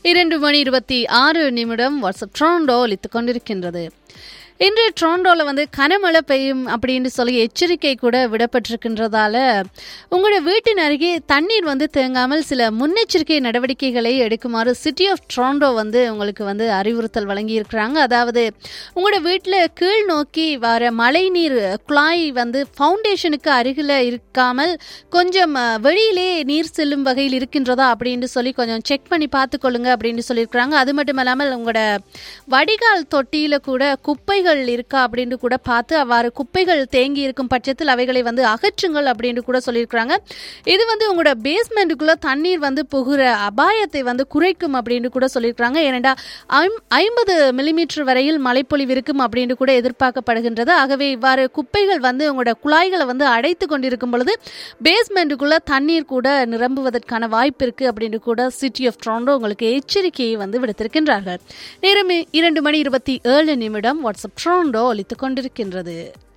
இரண்டு மணி இருபத்தி ஆறு நிமிடம் வாட்ஸ்அப் ட்ரோண்டோ ஒலித்துக் கொண்டிருக்கின்றது இன்று ட்ரோண்டோவில் வந்து கனமழை பெய்யும் அப்படின்னு சொல்லி எச்சரிக்கை கூட விடப்பட்டிருக்கின்றதால உங்களோட வீட்டின் அருகே தண்ணீர் வந்து தேங்காமல் சில முன்னெச்சரிக்கை நடவடிக்கைகளை எடுக்குமாறு சிட்டி ஆஃப் ட்ரோண்டோ வந்து உங்களுக்கு வந்து அறிவுறுத்தல் வழங்கியிருக்கிறாங்க அதாவது உங்களோட வீட்டில் கீழ் நோக்கி வர மழைநீர் குழாய் வந்து ஃபவுண்டேஷனுக்கு அருகில் இருக்காமல் கொஞ்சம் அஹ், வெளியிலே நீர் செல்லும் வகையில் இருக்கின்றதா அப்படின்னு சொல்லி கொஞ்சம் செக் பண்ணி பார்த்துக்கொள்ளுங்க அப்படின்னு சொல்லியிருக்கிறாங்க அது மட்டும் இல்லாமல் உங்களோட வடிகால் தொட்டியில் கூட குப்பைகள் இருக்கா அப்படின்னு கூட பார்த்து அவ்வாறு குப்பைகள் தேங்கி இருக்கும் பட்சத்தில் அவைகளை வந்து அகற்றுங்கள் அப்படின்னு கூட சொல்லியிருக்கிறாங்க இது வந்து உங்களோட பேஸ்மெண்ட்டுக்குள்ள தண்ணீர் வந்து புகுற அபாயத்தை வந்து குறைக்கும் அப்படின்னு கூட சொல்லியிருக்கிறாங்க ஏனெண்டா ஐம்- ஐம்பது மில்லிமீட்டர் வரையில் மழைப்பொழிவு இருக்கும் அப்படின்னு கூட எதிர்பார்க்கப்படுகின்றது ஆகவே இவ்வாறு குப்பைகள் வந்து உங்களோட குழாய்களை வந்து அடைத்து கொண்டிருக்கும் பொழுது பேஸ்மெண்ட்டுக்குள்ள தண்ணீர் கூட நிரம்புவதற்கான வாய்ப்பு இருக்கு அப்படின்னு கூட சிட்டி ஆஃப் ட்ரோண்டோ உங்களுக்கு எச்சரிக்கையை வந்து விடுத்திருக்கின்றார்கள் நேரம் இரண்டு மணி இருபத்தி ஏழு நிமிடம் வாட்ஸ்அப் ட்ரோண்டோ ஒலித்துக் கொண்டிருக்கின்றது